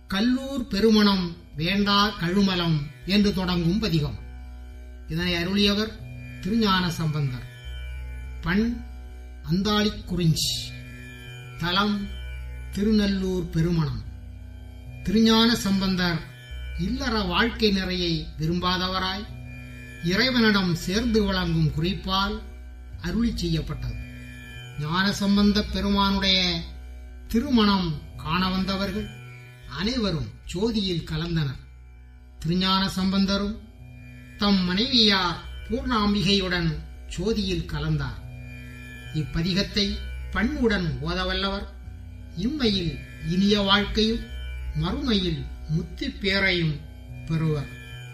கல்லூர் பெருமணம் வேண்டா கழுமலம் என்று தொடங்கும் பதிகம் இதனை அருளியவர் திருஞான சம்பந்தர் பண் அந்தாளிக் குறிஞ்சி தலம் திருநல்லூர் பெருமணம் திருஞான சம்பந்தர் இல்லற வாழ்க்கை நிறையை விரும்பாதவராய் இறைவனிடம் சேர்ந்து வழங்கும் குறிப்பால் அருளி செய்யப்பட்டது ஞானசம்பந்த பெருமானுடைய திருமணம் காண வந்தவர்கள் அனைவரும் ஜோதியில் கலந்தனர் திருஞான சம்பந்தரும் தம் மனைவியார் பூர்ணாம்பிகையுடன் ஜோதியில் கலந்தார் இப்பதிகத்தை பண்ணுடன் ஓதவல்லவர் இம்மையில் இனிய வாழ்க்கையும் மறுமையில் முத்திப் பேரையும் பெறுவர்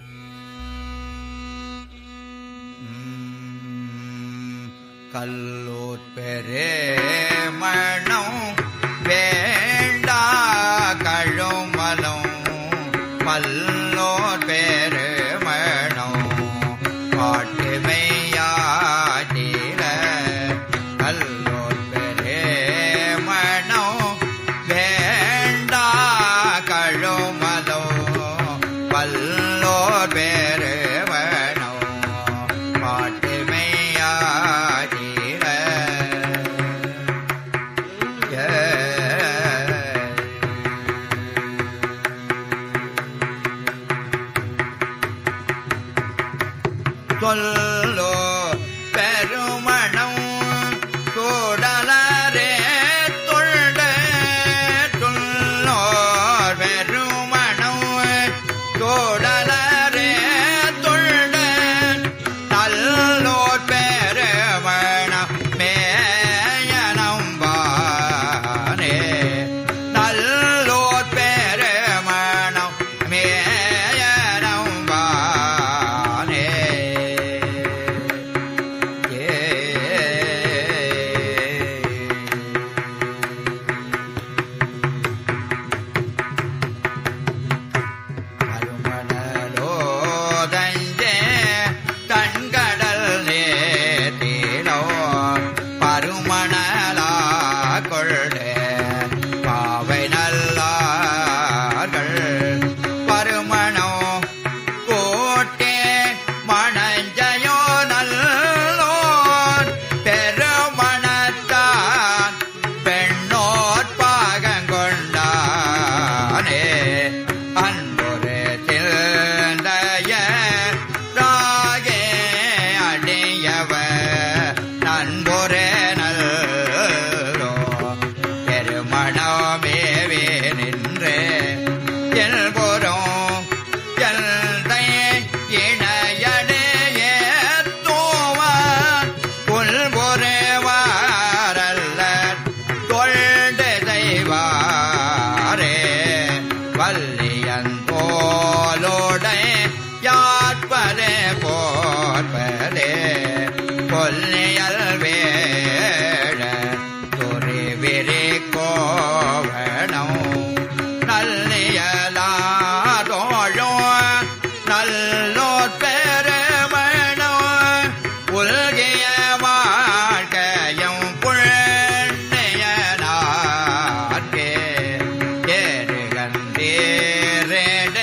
கல்லூர் பெரே மணம் வேண்டா கழுமலம் பல்லோர் பெரு மணம் பாட்டுமையாடில கல்லூர் பெரே மணம் வேண்டா கழுமலம் பல்லோர் பெரு மணம் பாட்டுமையாடில சொல்லோ பெருமணம் கூடலரே தொண்ட துள்ளோர் பெருமணம் கூடலரே தொண்ட நல்லோர் பெருமணம் மேயனம்பானே நல்லோர் பெருமணம் மேயனம்பானே கருமணலோதஞ்சே கண்கடல் நேத்திலோ பருமணலா கொள்ளே பாவை நல்லார்கள் பருமணோ கோட்டே மணஞ்சயோ நல்லோர் பெருமணத்தான் பெண்ணோர் பாகங்கொண்டானே அன்பொரு தில்லைய ராகே அடியவ நண்பொரே நல்லோ பெருமணமேவே நின்றே எல்பொரும் எல்தை இணையடே ஏத்தோவான் புல்பொரேவாரல்ல தொழ்டு செய்வாரே வல்லியன் போலோடை யாட்பதே போற்பதே கொல்லியல் வேழ துறிவிரி கோவணம் நல்லியலாதோழோ நல்லோர் பெருமணம் உல்கிய வாழ்க்கையும் புண்ணியனார்க்கே ஏறுகந்தேரேட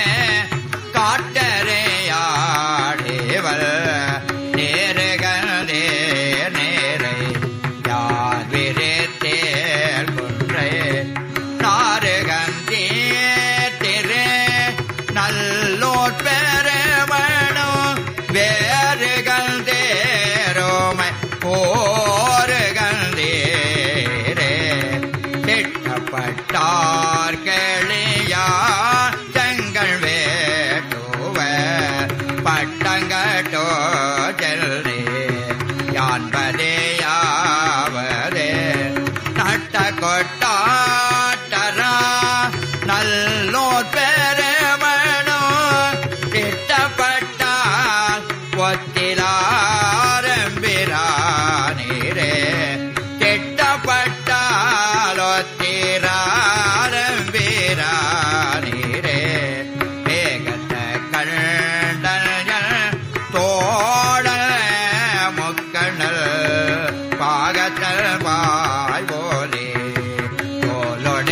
காட்டறையாடேவல் நேருகந்தே நேரை யார் விரித்தேர் குன்றை நாருகந்தே திரு நல்லோர் பெருமணோ வேறுகள் தேரோமை போருகந்தேரே திட்டப்பட்டார் கேளியா தங்கள் வேட்டுவ பட்டங்கட்டோ செல்லே யான்பதேயாவதே நட்ட கொட்டாட்டரா நல்லோர் பெருமணோ திட்டப்பட்டால் ஒத்திலாரம்பிரானீரே திட்டப்பட்டால் ஒத்திராரம்பிரானீரே வேகத்த கண்டல் தோழல் முக்கணல் பாகத்தல் வாய் போலே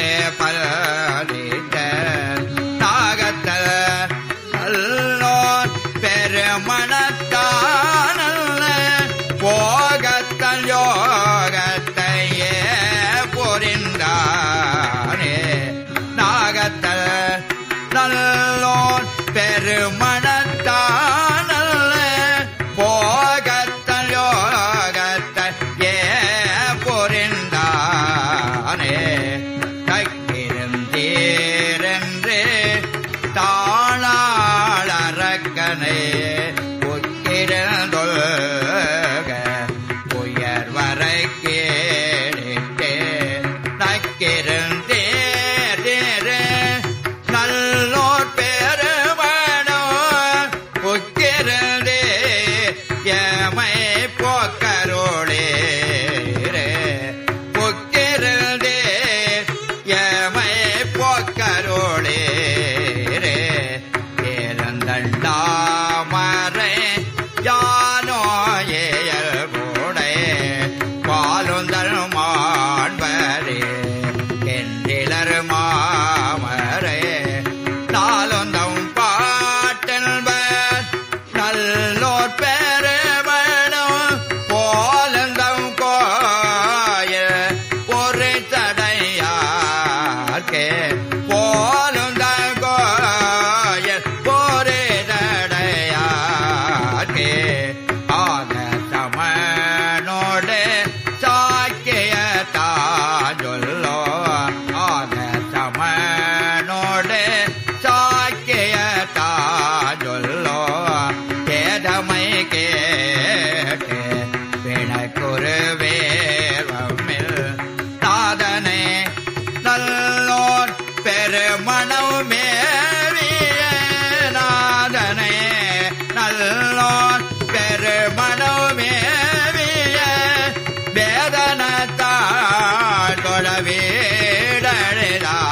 பெருமணம் மேவிய நாதனே நல்லோன் பெருமணம் மேவிய வேதனத்தாள் தொழ வீடழிதா